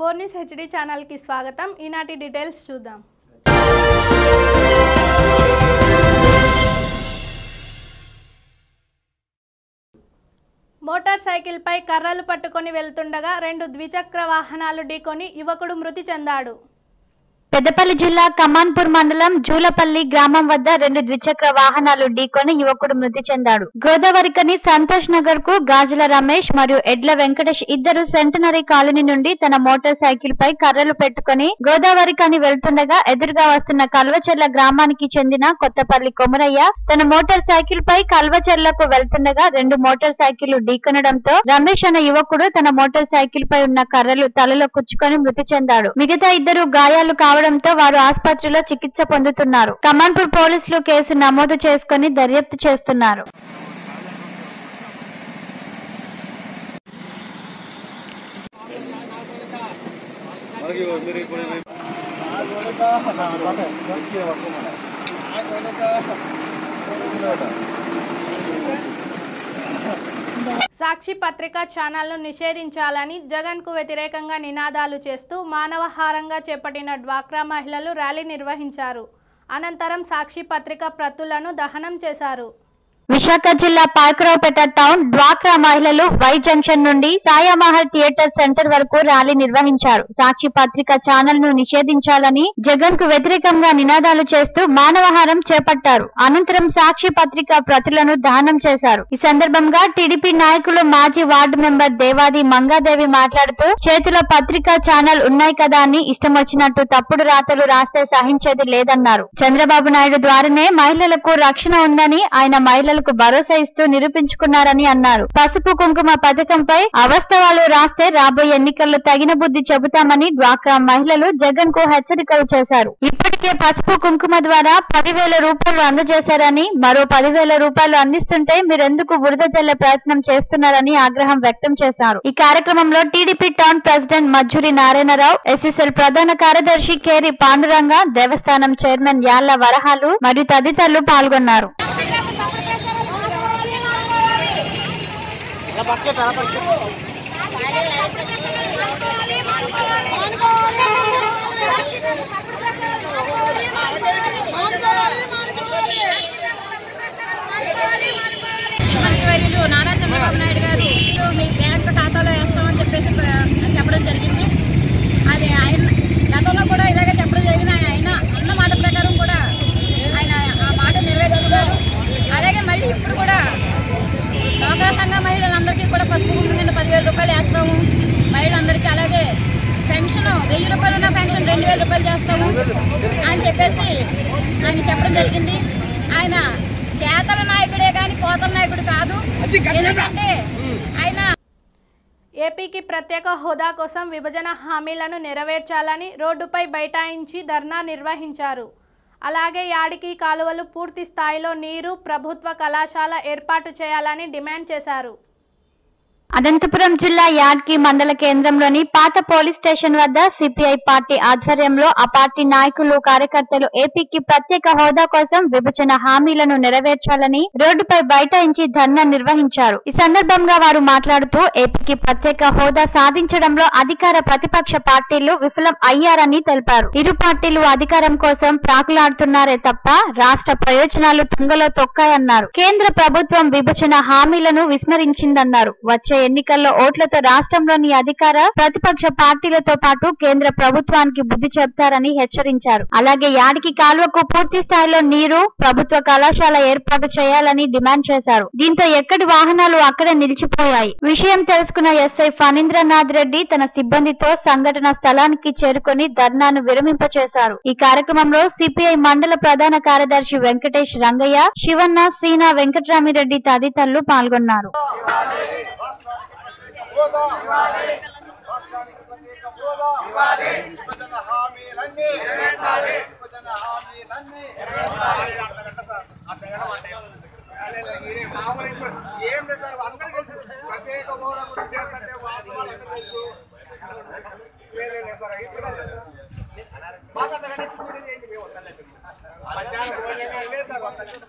Four news HD ఛానల్కి స్వాగతం ఈనాటి డీటెయిల్స్ చూద్దాం మోటార్ సైకిల్పై కర్రలు పట్టుకొని వెళ్తుండగా రెండు ద్విచక్ర వాహనాలు ఢీకొని యువకుడు మృతి చెందాడు పెద్దపల్లి జిల్లా కమాన్పూర్ మండలం జూలపల్లి గ్రామం వద్ద రెండు ద్విచక్ర వాహనాలు ఢీకొని యువకుడు మృతి చెందాడు గోదావరికని సంతోష్ నగర్ కు గాజుల రమేష్ మరియు ఎడ్ల వెంకటేష్ ఇద్దరు సెంటనరీ కాలనీ నుండి తన మోటార్ సైకిల్ పై కర్రలు పెట్టుకుని గోదావరికని వెళ్తుండగా ఎదురుగా వస్తున్న కల్వచెర్ల గ్రామానికి చెందిన కొత్తపల్లి కొమరయ్య తన మోటార్ సైకిల్ పై కల్వచెర్లకు వెళ్తుండగా రెండు మోటార్ సైకిల్ ఢీకొనడంతో రమేష్ అనే యువకుడు తన మోటార్ సైకిల్ పై ఉన్న కర్రలు తలలో కుచ్చుకొని మృతి చెందాడు మిగతా ఇద్దరు గాయాలు కావడంతో వారు ఆసుపత్రిలో చికిత్స పొందుతున్నారు కమాన్పూర్ పోలీసులు కేసు నమోదు చేసుకుని దర్యాప్తు చేస్తున్నారు మనకి మీరు ఇప్పుడు ఏమి- సాక్షి పత్రికా ఛానల్ను నిషేధించాలని జగన్కు వ్యతిరేకంగా నినాదాలు చేస్తూ మానవహారంగా చేపట్టిన డ్వాక్రా మహిళలు ర్యాలీ నిర్వహించారు అనంతరం సాక్షి పత్రిక ప్రతులను దహనం చేశారు విశాఖ జిల్లా పాయకరావుపేట టౌన్ డ్వాక్రా మహిళలు వై జంక్షన్ నుండి సాయామహల్ థియేటర్ సెంటర్ వరకు ర్యాలీ నిర్వహించారు సాక్షి పత్రిక ఛానల్ ను నిషేధించాలని జగన్ కు వ్యతిరేకంగా నినాదాలు చేస్తూ మానవహారం చేపట్టారు అనంతరం సాక్షి పత్రిక ప్రతులను దహనం చేశారు ఈ సందర్భంగా టీడీపీ నాయకులు మాజీ వార్డు మెంబర్ దేవాది మంగాదేవి మాట్లాడుతూ చేతిలో పత్రికా ఛానల్ ఉన్నాయి కదా అని ఇష్టం వచ్చినట్టు తప్పుడు రాతలు రాస్తే సహించేది లేదన్నారు చంద్రబాబు నాయుడు ద్వారానే మహిళలకు రక్షణ ఉందని ఆయన మహిళలకు భరోసా ఇస్తూ నిరూపించుకున్నారని అన్నారు పసుపు కుంకుమ పథకంపై అవాస్తవాలు రాస్తే రాబోయే ఎన్నికల్లో తగిన బుద్ధి చెబుతామని డ్వాక్రా మహిళలు జగన్ కు హెచ్చరికలు చేశారు ఇప్పటికే పసుపు కుంకుమ ద్వారా పదివేల రూపాయలు అందజేశారని మరో పదివేల రూపాయలు అందిస్తుంటే మీరెందుకు బురద జల్లే ప్రయత్నం చేస్తున్నారని ఆగ్రహం వ్యక్తం చేశారు ఈ కార్యక్రమంలో TDP town president Majjuri Narayanarao SSL ప్రధాన కార్యదర్శి కేరి పాండురంగ దేవస్థానం చైర్మన్ యాళ్ల వరహాలు మరియు తదితరులు పాల్గొన్నారు మంత్రివర్యులు నారా చంద్రబాబు నాయుడు గారు "ఇదిగో మీ బ్యాంక్ ఖాతాలో వేస్తామని చెప్పేసి ప- చెప్పడం జరిగింది అది ఆయన గతంలో కూడా ఇలాగే చెప్పడం జరిగింది ఆయన ఆయన అన్న మాట ప్రకారం కూడా ఆయన ఆ మాట నెరవేర్చుకున్నారు అలాగే మళ్ళీ ఇప్పుడు కూడా డోక్రా సంఘ మహిళలందరికీ కూడా పసుపు కుంకుమ కింద పదివేల రూపాయలు వేస్తాము మహిళలందరికీ అలాగే పెన్షన్ వెయ్యి రూపాయలు ఉన్న పెన్షన్ రెండు వేల రూపాయలు చేస్తాము అని చెప్పేసి ఆయన చెప్పడం జరిగింది ఆయన చేతల నాయకుడే కానీ కోతల నాయకుడు కాదు ఎందుకంటే ఆయన ఏపీకి ప్రత్యేక హోదా కోసం విభజన హామీలను నెరవేర్చాలని రోడ్డుపై బైఠాయించి ధర్నా నిర్వహించారు అలాగే యాడికి కాలువలు పూర్తి స్థాయిలో నీరు ప్రభుత్వ కళాశాల ఏర్పాటు చేయాలని డిమాండ్ చేశారు అనంతపురం జిల్లా యాడ్కి మండల కేంద్రంలోని పాత పోలీస్ స్టేషన్ వద్ద సిపిఐ పార్టీ ఆధ్వర్యంలో ఆ పార్టీ నాయకులు కార్యకర్తలు ఏపీకి ప్రత్యేక హోదా కోసం విభజన హామీలను నెరవేర్చాలని రోడ్డుపై బైఠాయించి ధర్నా నిర్వహించారు ఈ సందర్భంగా వారు మాట్లాడుతూ ఏపీకి ప్రత్యేక హోదా సాధించడంలో అధికార ప్రతిపక్ష పార్టీలు విఫలం అయ్యారని తెలిపారు ఇరు పార్టీలు అధికారం కోసం ప్రాకులాడుతున్నారే తప్ప రాష్ట్ర ప్రయోజనాలు తుంగలో తొక్కాయన్నారు కేంద్ర ప్రభుత్వం విభజన హామీలను విస్మరించిందన్నారు వచ్చే ఎన్నికల్లో ఓట్లతో రాష్ట్రంలోని అధికార ప్రతిపక్ష పార్టీలతో పాటు కేంద్ర ప్రభుత్వానికి బుద్ధి చెప్తారని హెచ్చరించారు అలాగే యాడికి కాలువకు పూర్తి స్థాయిలో నీరు ప్రభుత్వ కళాశాల ఏర్పాటు చేయాలని డిమాండ్ చేశారు దీంతో ఎక్కడి వాహనాలు అక్కడే నిలిచిపోయాయి విషయం తెలుసుకున్న ఎస్ఐ ఫణీంద్రనాథ్ రెడ్డి తన సిబ్బందితో సంఘటన స్థలానికి చేరుకొని ధర్నాను విరమింపచేశారు ఈ కార్యక్రమంలో సిపిఐ మండల ప్రధాన కార్యదర్శి వెంకటేష్ రంగయ్య శివన్న సీనా వెంకట్రామిరెడ్డి తదితరులు పాల్గొన్నారు విభజన హామీలన్నీ విభజన హామీలన్నీ ఏం లేదు సార్ అందరికీ తెలుసు ప్రత్యేక హోదా గురించి చేస్తుంటే వాస్తవాలు అందరూ తెలుసు లేదు లేదు సార్ ఇప్పుడు మాకు అంత కనెక్షన్ చేయండి మేము వద్దలేదు. మధ్యాహ్నం భోజనం లేదు సార్ వద్దలేదు.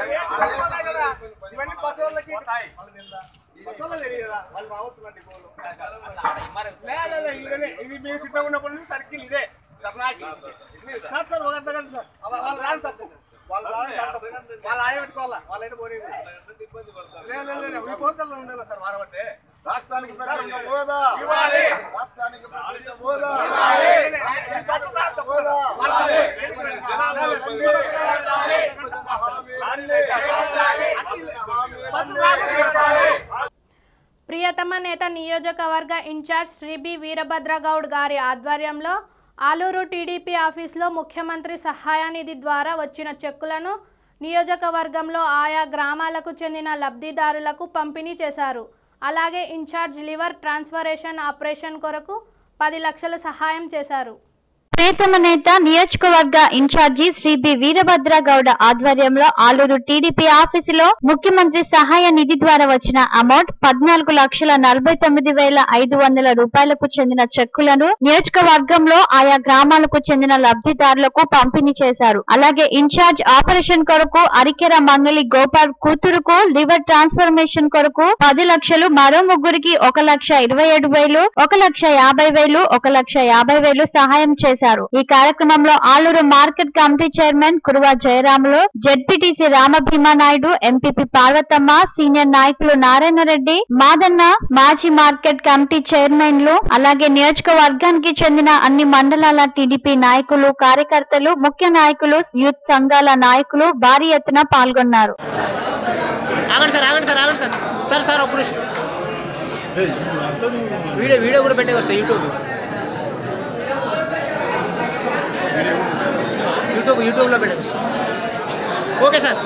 ఇవన్నీ బస్సు వాళ్ళకి బస్సు వాళ్ళకి తెలియదా వాళ్ళు రావచ్చు లే, లే, ఇదే. ఇది మీ సిద్ధంగా ఉన్నప్పటి నుంచి సర్కిల్ ఇదే ధర్నాకి సార్ సార్ ఒక అర్థం కండి సార్ వాళ్ళ- వాళ్ళు రాని తప్పు వాళ్ళు రాని తప్పు వాళ్ళు ఆడే పెట్టుకోవాలా వాళ్ళైతే పోలేదు లేదు లేదు ఈ పోతల్లో ఉండాలి సార్ వారబట్టే రాష్ట్రానికి ప్రత్యేక హోదా ఇవ్వాలి రాష్ట్రానికి ప్రత్యేక హోదా ఈ బస్సు కాదు తప్పు కదా. వాళ్ళే. బస్సు రాకపోతే ప్రియతమ నేత నియోజకవర్గ ఇన్ఛార్జ్ శ్రీ బి వీరభద్ర గౌడ్ గారి ఆధ్వర్యంలో ఆలూరు టీడీపీ ఆఫీసులో ముఖ్యమంత్రి సహాయ నిధి ద్వారా వచ్చిన చెక్కులను నియోజకవర్గంలో ఆయా గ్రామాలకు చెందిన లబ్ధిదారులకు పంపిణీ చేశారు అలాగే ఇన్ఛార్జ్ లివర్ ట్రాన్స్ఫరేషన్ ఆపరేషన్ కొరకు పది లక్షల సహాయం చేశారు ప్రియతమ నేత నియోజకవర్గ ఇన్ఛార్జి శ్రీ బి వీరభద్ర గౌడ ఆధ్వర్యంలో ఆలూరు టీడీపీ ఆఫీసులో ముఖ్యమంత్రి సహాయ నిధి ద్వారా వచ్చిన అమౌంట్ పద్నాలుగు లక్షల నలభై తొమ్మిది వేల ఐదు వందల రూపాయలకు చెందిన చెక్కులను నియోజకవర్గంలో ఆయా గ్రామాలకు చెందిన లబ్ధిదారులకు పంపిణీ చేశారు అలాగే ఇన్ఛార్జ్ ఆపరేషన్ కొరకు అరికెర మంగళి గోపాల్ కూతురుకు లివర్ ట్రాన్స్ఫర్మేషన్ కొరకు పది లక్షలు మరో ముగ్గురికి ఒక లక్ష ఇరవై ఏడు వేలు ఒక లక్ష యాభై వేలు ఒక లక్ష యాభై వేలు సహాయం చేశారు ఈ కార్యక్రమంలో Aluru market committee chairman Kuruva Jayaramulu ZPTC Ramabheemanaidu MPP Parvatamma senior నాయకులు నారాయణ రెడ్డి మాదన్న మాజీ మార్కెట్ కమిటీ చైర్మన్లు అలాగే నియోజకవర్గానికి చెందిన అన్ని మండలాల టీడీపీ నాయకులు కార్యకర్తలు ముఖ్య నాయకులు యూత్ సంఘాల నాయకులు భారీ ఎత్తున పాల్గొన్నారు ఆగండి సార్ ఆగండి సార్ ఆగండి సార్ సార్ సార్ ఒక్క నిమిషం వీడియో వీడియో కూడా పెట్టే వస్తాయి యూట్యూబ్ యూట్యూబ్ యూట్యూబ్లో పెట్టే ఓకే సార్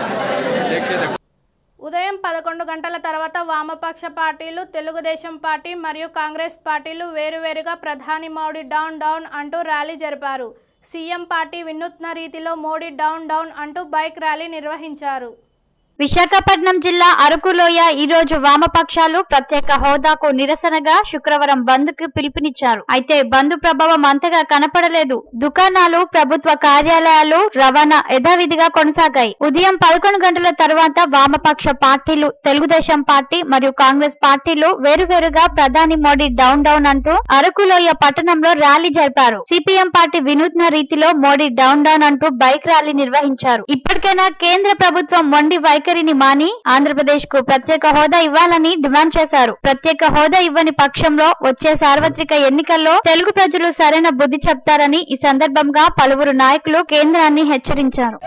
ఉదయం పదకొండు గంటల తర్వాత వామపక్ష పార్టీలు తెలుగుదేశం పార్టీ మరియు కాంగ్రెస్ పార్టీలు వేరువేరుగా ప్రధాని మోడీ డౌన్ డౌన్ అంటూ ర్యాలీ జరిపారు సీఎం పార్టీ వినూత్న రీతిలో మోడీ డౌన్ డౌన్ అంటూ బైక్ ర్యాలీ నిర్వహించారు విశాఖపట్నం జిల్లా అరకులోయ ఈ రోజు వామపక్షాలు ప్రత్యేక హోదాకు నిరసనగా శుక్రవారం బంద్ కు పిలుపునిచ్చారు అయితే బంద్ ప్రభావం అంతగా కనపడలేదు దుకాణాలు ప్రభుత్వ కార్యాలయాలు రవాణా యథావిధిగా కొనసాగాయి ఉదయం పదకొండు గంటల తర్వాత వామపక్ష పార్టీలు తెలుగుదేశం పార్టీ మరియు కాంగ్రెస్ పార్టీలు వేరువేరుగా ప్రధాని మోడీ డౌన్ డౌన్ అంటూ అరకులోయ పట్టణంలో ర్యాలీ జరిపారు సిపిఎం పార్టీ వినూత్న రీతిలో మోడీ డౌన్ డౌన్ అంటూ బైక్ ర్యాలీ నిర్వహించారు ఇప్పటికైనా కేంద్ర ప్రభుత్వం మొండి వైఖరిని మాని ఆంధ్రప్రదేశ్ కు ప్రత్యేక హోదా ఇవ్వాలని డిమాండ్ చేశారు ప్రత్యేక హోదా ఇవ్వని పక్షంలో వచ్చే సార్వత్రిక ఎన్నికల్లో తెలుగు ప్రజలు సరైన బుద్ధి చెప్తారని ఈ సందర్భంగా పలువురు నాయకులు కేంద్రాన్ని హెచ్చరించారు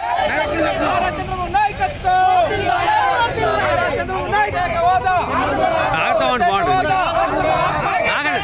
ఆగుతామండి బాగుంటుంది ఆగండి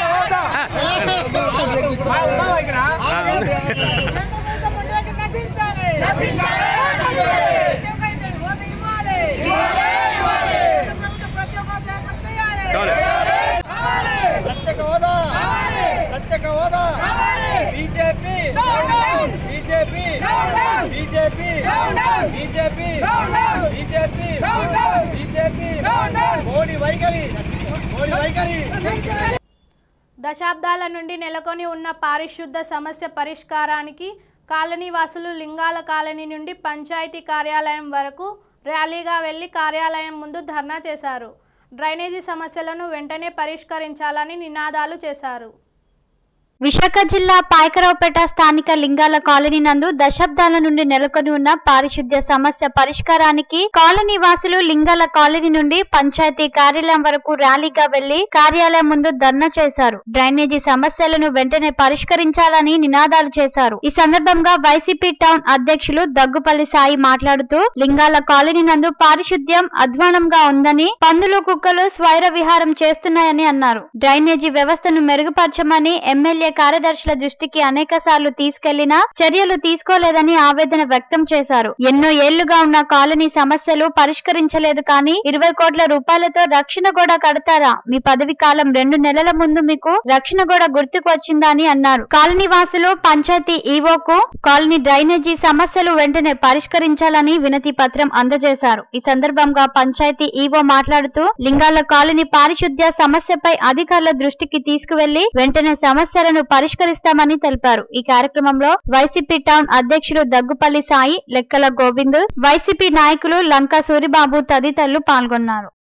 చాలు. ప్రత్యేక హోదా ప్రత్యేక హోదా BJP BJP BJP BJP BJP BJP Modi వైఖరి మోడీ వైఖరి దశాబ్దాల నుండి నెలకొని ఉన్న పారిశుద్ధ సమస్య పరిష్కారానికి కాలనీ వాసులు లింగాల కాలనీ నుండి పంచాయతీ కార్యాలయం వరకు ర్యాలీగా వెళ్లి కార్యాలయం ముందు ధర్నా చేశారు డ్రైనేజీ సమస్యలను వెంటనే పరిష్కరించాలని నినాదాలు చేశారు విశాఖ జిల్లా పాయకరావుపేట స్థానిక లింగాల కాలనీ నందు దశాబ్దాల నుండి నెలకొని ఉన్న పారిశుద్ధ్య సమస్య పరిష్కారానికి కాలనీ వాసులు లింగాల కాలనీ నుండి పంచాయతీ కార్యాలయం వరకు ర్యాలీగా వెళ్లి కార్యాలయం ముందు ధర్నా చేశారు డ్రైనేజీ సమస్యలను వెంటనే పరిష్కరించాలని నినాదాలు చేశారు ఈ సందర్భంగా వైసీపీ టౌన్ అధ్యక్షులు దగ్గుపల్లి సాయి మాట్లాడుతూ లింగాల కాలనీ నందు పారిశుద్ధ్యం అధ్వానంగా ఉందని పందులు కుక్కలు స్వైర విహారం చేస్తున్నాయని అన్నారు డ్రైనేజీ వ్యవస్థను మెరుగుపరచమని ఎమ్మెల్యే కార్యదర్శుల దృష్టికి అనేక సార్లు తీసుకెళ్లినా చర్యలు తీసుకోలేదని ఆవేదన వ్యక్తం చేశారు ఎన్నో ఏళ్లుగా ఉన్న కాలనీ సమస్యలు పరిష్కరించలేదు కానీ ఇరవై కోట్ల రూపాయలతో రక్షణ గోడ కడతారా మీ పదవి కాలం రెండు నెలల ముందు మీకు రక్షణ గోడ గుర్తుకు వచ్చిందా అని అన్నారు కాలనీ వాసులు పంచాయతీ ఈవోకు కాలనీ డ్రైనేజీ సమస్యలు వెంటనే పరిష్కరించాలని వినతి పత్రం అందజేశారు ఈ సందర్భంగా పంచాయతీ ఈవో మాట్లాడుతూ లింగాల కాలనీ పారిశుద్ధ్య సమస్యపై అధికారుల దృష్టికి తీసుకువెళ్లి వెంటనే సమస్యలను పరిష్కరిస్తామని తెలిపారు ఈ కార్యక్రమంలో వైసీపీ టౌన్ అధ్యక్షులు దగ్గుపల్లి సాయి లెక్కల గోవింద్ వైసీపీ నాయకులు లంకా సూరిబాబు తదితరులు పాల్గొన్నారు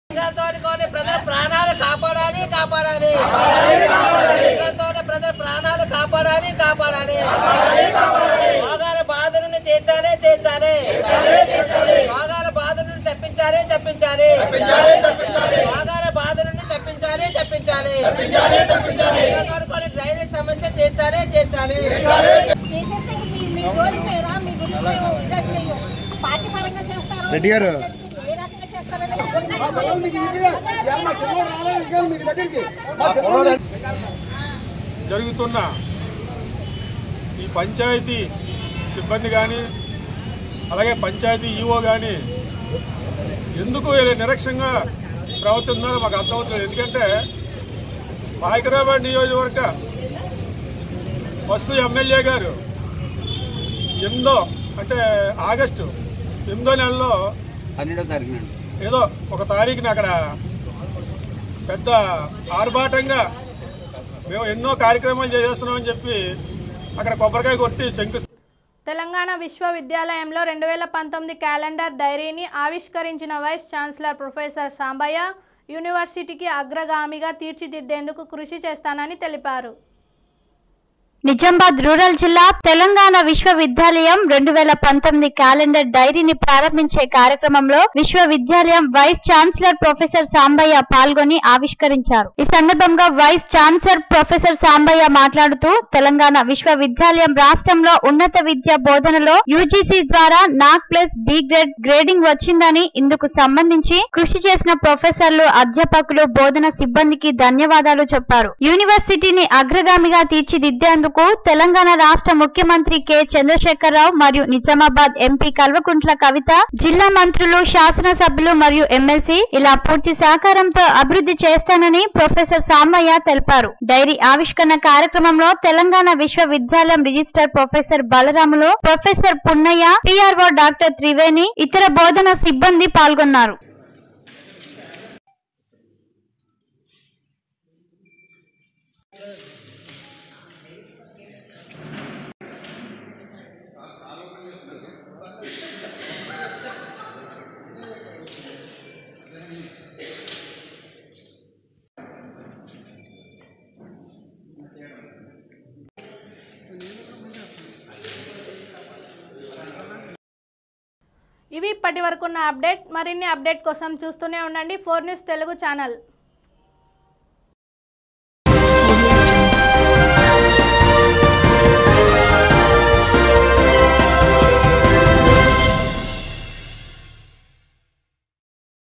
టీకాతోని ప్రజల ప్రాణాలు కాపాడాలి కాపాడాలి టీకాతోని ప్రజల ప్రాణాలు కాపాడాలి కాపాడాలి రోగాల బాధలను తీర్చాలి తీర్చాలి రోగాల బాధలను తప్పించాలి తప్పించాలి రోగాల బాధలను తప్పించాలి తప్పించాలి టీకాతోని డ్రైనేజ్ సమస్య తీర్చాలి తీర్చాలి చేసేస్తే ఇంక మీ మీ జోలికి మేము రాం, మీ గురించి మేము ఇదట్టు చెయ్యం. పార్టీ పరంగా చేస్తారు రెడ్డి గారు. ఏ రకంగా చేస్తారని జరుగుతున్న ఈ పంచాయతీ సిబ్బంది కానీ అలాగే పంచాయతీ ఈఓ కానీ ఎందుకు ఇలా నిరక్షంగా ప్రవర్తిస్తున్నారో మాకు అర్థమవుతుంది ఎందుకంటే హైదరాబాద్ నియోజకవర్గ వస్తు ఎమ్మెల్యే గారు ఎనిమిదో అంటే ఆగస్టు ఎనిమిదో నెలలో పన్నెండో తారీఖు నుండి ఏదో ఒక తారీఖున అక్కడ పెద్ద ఆర్భాటంగా మేము ఎన్నో కార్యక్రమాలు చేస్తున్నామని చెప్పి అక్కడ కొబ్బరికాయ కొట్టి శంకు తెలంగాణ విశ్వవిద్యాలయంలో రెండు వేల పంతొమ్మిది క్యాలెండర్ డైరీని ఆవిష్కరించిన వైస్ ఛాన్సలర్ ప్రొఫెసర్ సాంబయ్య యూనివర్సిటీకి అగ్రగామిగా తీర్చిదిద్దేందుకు కృషి చేస్తానని తెలిపారు నిజామాబాద్ రూరల్ జిల్లా తెలంగాణ విశ్వవిద్యాలయం రెండు వేల పంతొమ్మిది క్యాలెండర్ డైరీని ప్రారంభించే కార్యక్రమంలో విశ్వవిద్యాలయం వైస్ ఛాన్సలర్ ప్రొఫెసర్ సాంబయ్య పాల్గొని ఆవిష్కరించారు ఈ సందర్భంగా వైస్ ఛాన్సలర్ ప్రొఫెసర్ సాంబయ్య మాట్లాడుతూ తెలంగాణ విశ్వవిద్యాలయం రాష్ట్రంలో ఉన్నత విద్య బోధనలో యూజీసీ ద్వారా నాక్ ప్లస్ బి గ్రేడ్ గ్రేడింగ్ వచ్చిందని ఇందుకు సంబంధించి కృషి చేసిన ప్రొఫెసర్లు అధ్యాపకులు బోధన సిబ్బందికి ధన్యవాదాలు చెప్పారు యూనివర్సిటీని అగ్రగామిగా తీర్చిదిద్దేందుకు తెలంగాణ రాష్ట్ర ముఖ్యమంత్రి కె చంద్రశేఖరరావు మరియు నిజామాబాద్ ఎంపీ కల్వకుంట్ల కవిత జిల్లా మంత్రులు శాసనసభ్యులు మరియు ఎమ్మెల్సీ ఇలా పూర్తి సహకారంతో అభివృద్ధి చేస్తానని ప్రొఫెసర్ సామయ్య తెలిపారు డైరీ ఆవిష్కరణ కార్యక్రమంలో తెలంగాణ విశ్వవిద్యాలయం register professor Balaramulu professor Punnaiah PRO doctor Triveni ఇతర బోధన సిబ్బంది పాల్గొన్నారు ఇవి ఇప్పటి వరకు ఉన్న అప్డేట్ మరిన్ని అప్డేట్ కోసం చూస్తూనే ఉండండి ఫోర్ న్యూస్ తెలుగు ఛానల్